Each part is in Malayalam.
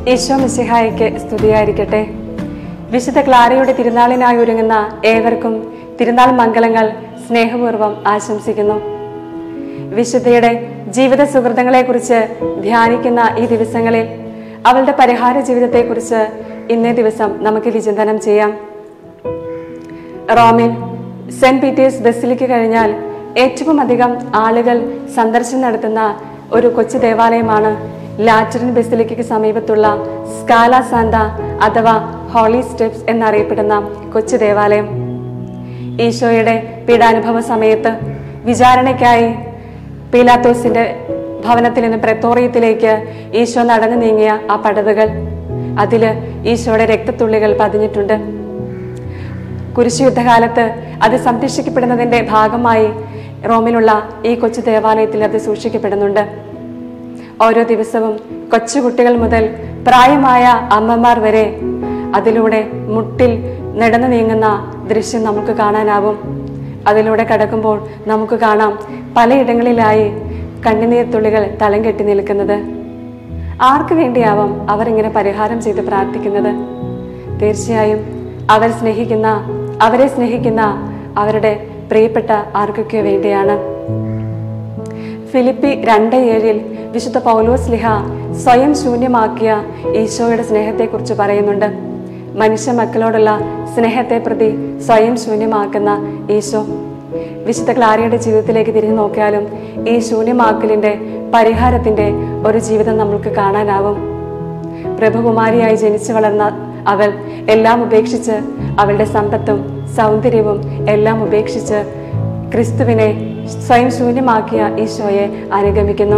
ഈശോ മിശിഹായ്ക്ക് സ്തുതിയായിരിക്കട്ടെ വിശുദ്ധ ക്ലാരയുടെ തിരുനാളിനായി ഒരുങ്ങുന്ന ഏവർക്കും തിരുനാൾ മംഗളങ്ങൾ സ്നേഹപൂർവ്വം ആശംസിക്കുന്നു വിശുദ്ധയുടെ ജീവിത സുഹൃതങ്ങളെക്കുറിച്ച് ധ്യാനിക്കുന്ന ഈ ദിവസങ്ങളിൽ അവളുടെ പരിഹാര ജീവിതത്തെക്കുറിച്ച് ഇന്നേ ദിവസം നമുക്ക് വിചിന്തനം ചെയ്യാം റോമിൽ സെന്റ് പീറ്റേഴ്സ് ബസിലിക്ക് കഴിഞ്ഞാൽ ഏറ്റവും അധികം ആളുകൾ സന്ദർശനം നടത്തുന്ന ഒരു കൊച്ചു ദേവാലയമാണ് ലാറ്ററിൻ ബസിലിക്കയ്ക്ക് സമീപത്തുള്ള സ്കാല സാന്ത അഥവാ ഹോളി സ്റ്റെപ്സ് എന്നറിയപ്പെടുന്ന കൊച്ചു ദേവാലയം ഈശോയുടെ പീഡാനുഭവ സമയത്ത് വിചാരണയ്ക്കായി പീലാത്തോസിന്റെ ഭവനത്തിൽ നിന്ന് പ്രത്തോറിയത്തിലേക്ക് ഈശോ നടന്നു നീങ്ങിയ ആ പടവുകൾ അതില് ഈശോയുടെ രക്തത്തുള്ളികൾ പതിഞ്ഞിട്ടുണ്ട് കുരിശുയുദ്ധകാലത്ത് അത് സംരക്ഷിക്കപ്പെടുന്നതിന്റെ ഭാഗമായി റോമിലുള്ള ഈ കൊച്ചു ദേവാലയത്തിൽ അത് സൂക്ഷിക്കപ്പെടുന്നുണ്ട് ഓരോ ദിവസവും കൊച്ചുകുട്ടികൾ മുതൽ പ്രായമായ അമ്മമാർ വരെ അതിലൂടെ മുട്ടിൽ നടന്നു നീങ്ങുന്ന ദൃശ്യം നമുക്ക് കാണാനാവും അതിലൂടെ കടക്കുമ്പോൾ നമുക്ക് കാണാം പലയിടങ്ങളിലായി കണ്ണുനീർ തുള്ളികൾ തളം കെട്ടി നിൽക്കുന്നത് ആർക്കു വേണ്ടിയാവാം അവർ ഇങ്ങനെ പരിഹാരം ചെയ്ത് പ്രാർത്ഥിക്കുന്നത് തീർച്ചയായും അവർ സ്നേഹിക്കുന്ന അവരെ സ്നേഹിക്കുന്ന അവരുടെ പ്രിയപ്പെട്ട ആർക്കൊക്കെ വേണ്ടിയാണ് ഫിലിപ്പി രണ്ട് ഏഴിൽ വിശുദ്ധ പൗലോസ് ലിഹ സ്വയം ശൂന്യമാക്കിയ ഈശോയുടെ സ്നേഹത്തെക്കുറിച്ച് പറയുന്നുണ്ട് മനുഷ്യ മക്കളോടുള്ള സ്നേഹത്തെ പ്രതി സ്വയം ശൂന്യമാക്കുന്ന ഈശോ വിശുദ്ധ ക്ലാരിയുടെ ജീവിതത്തിലേക്ക് തിരിഞ്ഞു നോക്കിയാലും ഈ ശൂന്യമാക്കലിന്റെ പരിഹാരത്തിന്റെ ഒരു ജീവിതം നമുക്ക് കാണാനാവും പ്രഭുകുമാരിയായി ജനിച്ചു വളർന്ന അവൾ എല്ലാം ഉപേക്ഷിച്ച് അവളുടെ സമ്പത്തും സൗന്ദര്യവും എല്ലാം ഉപേക്ഷിച്ച് ക്രിസ്തുവിനെ സ്വയം ശൂന്യമാക്കിയ ഈശോയെ അനുഗമിക്കുന്നു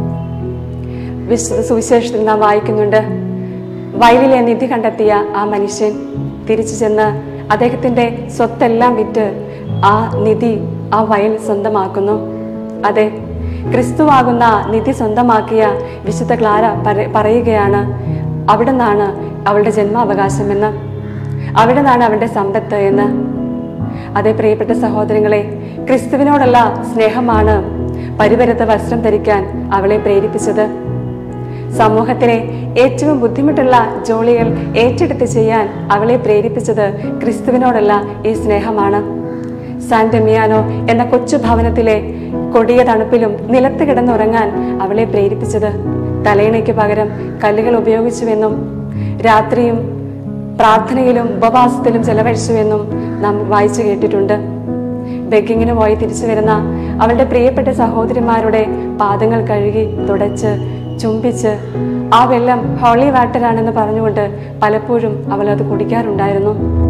വിശുദ്ധ സുവിശേഷത്തിൽ നാം വായിക്കുന്നുണ്ട് വയലിലെ നിധി കണ്ടെത്തിയ ആ മനുഷ്യൻ തിരിച്ചു ചെന്ന് അദ്ദേഹത്തിന്റെ സ്വത്തെല്ലാം വിറ്റ് ആ നിധി ആ വയൽ സ്വന്തമാക്കുന്നു അതെ ക്രിസ്തുവാകുന്ന നിധി സ്വന്തമാക്കിയ വിശുദ്ധ ക്ലാര പറ- പറയുകയാണ് അവിടെ നിന്നാണ് അവളുടെ ജന്മാവകാശമെന്ന് അവിടെ നിന്നാണ് അവളുടെ സമ്പത്ത് എന്ന് അതേ പ്രിയപ്പെട്ട സഹോദരങ്ങളെ ക്രിസ്തുവിനോടുള്ള സ്നേഹമാണ് പരിവരുത്ത വസ്ത്രം ധരിക്കാൻ അവളെ പ്രേരിപ്പിച്ചത് സമൂഹത്തിലെ ഏറ്റവും ബുദ്ധിമുട്ടുള്ള ജോലികൾ ഏറ്റെടുത്ത് ചെയ്യാൻ അവളെ പ്രേരിപ്പിച്ചത് ക്രിസ്തുവിനോടുള്ള ഈ സ്നേഹമാണ് സാൻ ഡെമിയാനോ എന്ന കൊച്ചു ഭവനത്തിലെ കൊടിയ തണുപ്പിലും നിലത്ത് കിടന്നുറങ്ങാൻ അവളെ പ്രേരിപ്പിച്ചത് തലയിണയ്ക്ക് പകരം കല്ലുകൾ ഉപയോഗിച്ചുവെന്നും രാത്രിയും പ്രാർത്ഥനയിലും ഉപവാസത്തിലും ചെലവഴിച്ചുവെന്നും നാം വായിച്ചു കേട്ടിട്ടുണ്ട് ബെഗിങ്ങിന് പോയി തിരിച്ചു വരുന്ന അവളുടെ പ്രിയപ്പെട്ട സഹോദരിമാരുടെ പാദങ്ങൾ കഴുകി തുടച്ച് ചുംബിച്ച് ആ വെള്ളം ഹോളി വാട്ടറാണെന്ന് പറഞ്ഞുകൊണ്ട് പലപ്പോഴും അവൾ അത് കുടിക്കാറുണ്ടായിരുന്നു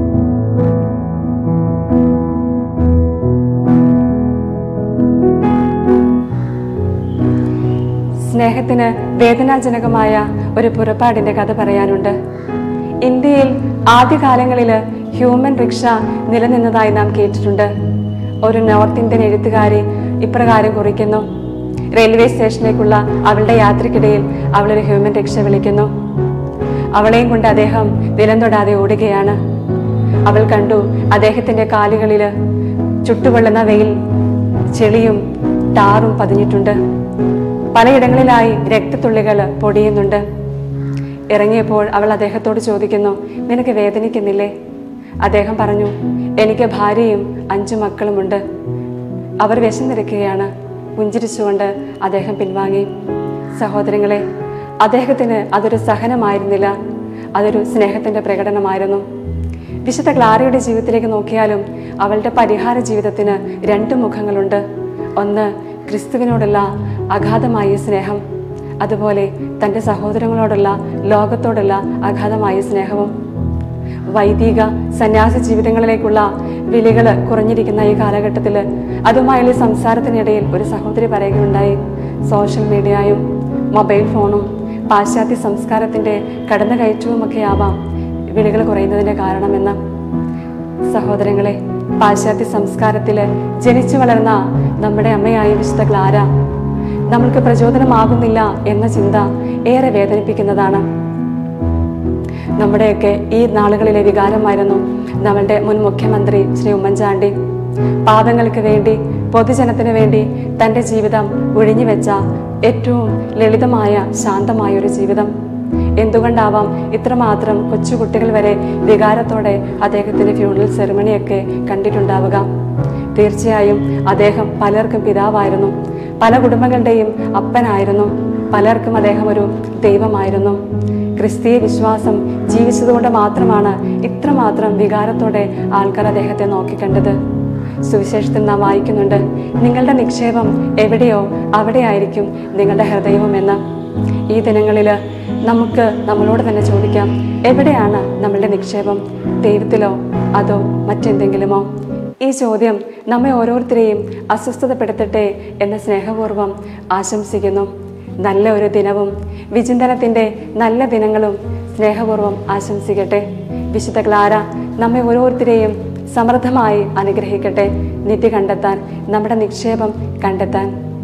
സ്നേഹത്തിന് വേദനാജനകമായ ഒരു പുറപ്പാടിന്റെ കഥ പറയാനുണ്ട് ഇന്ത്യയിൽ ആദ്യകാലങ്ങളിൽ ഹ്യൂമൻ റിക്ഷ നിലനിന്നതായി നാം കേട്ടിട്ടുണ്ട് ഒരു നോർത്ത് ഇന്ത്യൻ എഴുത്തുകാരി ഇപ്രകാരം കുറിക്കുന്നു റെയിൽവേ സ്റ്റേഷനിലേക്കുള്ള അവളുടെ യാത്രക്കിടയിൽ അവളൊരു ഹ്യൂമൻ റിക്ഷ വിളിക്കുന്നു അവളെയും കൊണ്ട് അദ്ദേഹം നിലം തൊടാതെ ഓടുകയാണ് അവൾ കണ്ടു അദ്ദേഹത്തിന്റെ കാലുകളില് ചുട്ടുപൊള്ളുന്ന വെയിൽ ചെളിയും ടാറും പതിഞ്ഞിട്ടുണ്ട് പലയിടങ്ങളിലായി രക്തത്തുള്ളികൾ പൊടിയുന്നുണ്ട് ഇറങ്ങിയപ്പോൾ അവൾ അദ്ദേഹത്തോട് ചോദിക്കുന്നു നിനക്ക് വേദനിക്കുന്നില്ലേ അദ്ദേഹം പറഞ്ഞു എനിക്ക് ഭാര്യയും അഞ്ചു മക്കളുമുണ്ട് അവർ വിശന്നിരിക്കുകയാണ് പുഞ്ചിരിച്ചുകൊണ്ട് അദ്ദേഹം പിൻവാങ്ങി സഹോദരങ്ങളെ അദ്ദേഹത്തിന് അതൊരു സഹനമായിരുന്നില്ല അതൊരു സ്നേഹത്തിന്റെ പ്രകടനമായിരുന്നു വിശുദ്ധ ക്ലാരയുടെ ജീവിതത്തിലേക്ക് നോക്കിയാലും അവളുടെ പരിഹാര ജീവിതത്തിന് രണ്ട് മുഖങ്ങളുണ്ട് ഒന്ന് ക്രിസ്തുവിനോടുള്ള അഗാധമായ സ്നേഹം അതുപോലെ തൻ്റെ സഹോദരങ്ങളോടുള്ള ലോകത്തോടുള്ള അഗാധമായ സ്നേഹവും വൈദിക സന്യാസ ജീവിതങ്ങളിലേക്കുള്ള വിളികൾ കുറഞ്ഞിരിക്കുന്ന ഈ കാലഘട്ടത്തിൽ അതുമായുള്ള സംസാരത്തിനിടയിൽ ഒരു സഹോദരി പറയുകയുണ്ടായി സോഷ്യൽ മീഡിയയും മൊബൈൽ ഫോണും പാശ്ചാത്യ സംസ്കാരത്തിന്റെ കടന്നുകയറ്റവുമൊക്കെ ആവാം വിളികൾ കുറയുന്നതിന്റെ കാരണമെന്ന് സഹോദരങ്ങളെ പാശ്ചാത്യ സംസ്കാരത്തില് ജനിച്ചു വളർന്ന നമ്മുടെ അമ്മയായ വിശുദ്ധ ക്ലാര നമ്മൾക്ക് പ്രചോദനമാകുന്നില്ല എന്ന ചിന്ത ഏറെ വേദനിപ്പിക്കുന്നതാണ് നമ്മുടെയൊക്കെ ഈ നാളുകളിലെ വികാരമായിരുന്നു നമ്മളുടെ മുൻ മുഖ്യമന്ത്രി ശ്രീ ഉമ്മൻചാണ്ടി പാവങ്ങൾക്ക് വേണ്ടി പൊതുജനത്തിന് വേണ്ടി തൻ്റെ ജീവിതം ഒഴിഞ്ഞുവെച്ച ഏറ്റവും ലളിതമായ ശാന്തമായ ഒരു ജീവിതം എന്തുകൊണ്ടാവാം ഇത്രമാത്രം കൊച്ചുകുട്ടികൾ വരെ വികാരത്തോടെ അദ്ദേഹത്തിന്റെ ഫ്യൂണറൽ സെറിമണിയൊക്കെ കണ്ടിട്ടുണ്ടാവുക തീർച്ചയായും അദ്ദേഹം പലർക്കും പിതാവായിരുന്നു പല കുടുംബങ്ങളുടെയും അപ്പനായിരുന്നു പലർക്കും അദ്ദേഹം ഒരു ദൈവമായിരുന്നു ക്രിസ്തീയ വിശ്വാസം ജീവിച്ചതുകൊണ്ട് മാത്രമാണ് ഇത്രമാത്രം വികാരത്തോടെ ആൾക്കാർ അദ്ദേഹത്തെ നോക്കിക്കണ്ടത് സുവിശേഷത്തിൽ നാം വായിക്കുന്നുണ്ട് നിങ്ങളുടെ നിക്ഷേപം എവിടെയോ അവിടെയായിരിക്കും നിങ്ങളുടെ ഹൃദയവും എന്ന് ഈ ദിനങ്ങളിൽ നമുക്ക് നമ്മളോട് തന്നെ ചോദിക്കാം എവിടെയാണ് നമ്മളുടെ നിക്ഷേപം ദൈവത്തിലോ അതോ മറ്റെന്തെങ്കിലുമോ ഈ ചോദ്യം നമ്മെ ഓരോരുത്തരെയും അസ്വസ്ഥതപ്പെടുത്തട്ടെ എന്ന സ്നേഹപൂർവ്വം ആശംസിക്കുന്നു നല്ല ഒരു ദിനവും വിചിന്തനത്തിൻ്റെ നല്ല ദിനങ്ങളും സ്നേഹപൂർവ്വം ആശംസിക്കട്ടെ വിശുദ്ധ ക്ലാര നമ്മെ ഓരോരുത്തരെയും സമൃദ്ധമായി അനുഗ്രഹിക്കട്ടെ നിധി കണ്ടെത്താൻ നമ്മുടെ നിക്ഷേപം കണ്ടെത്താൻ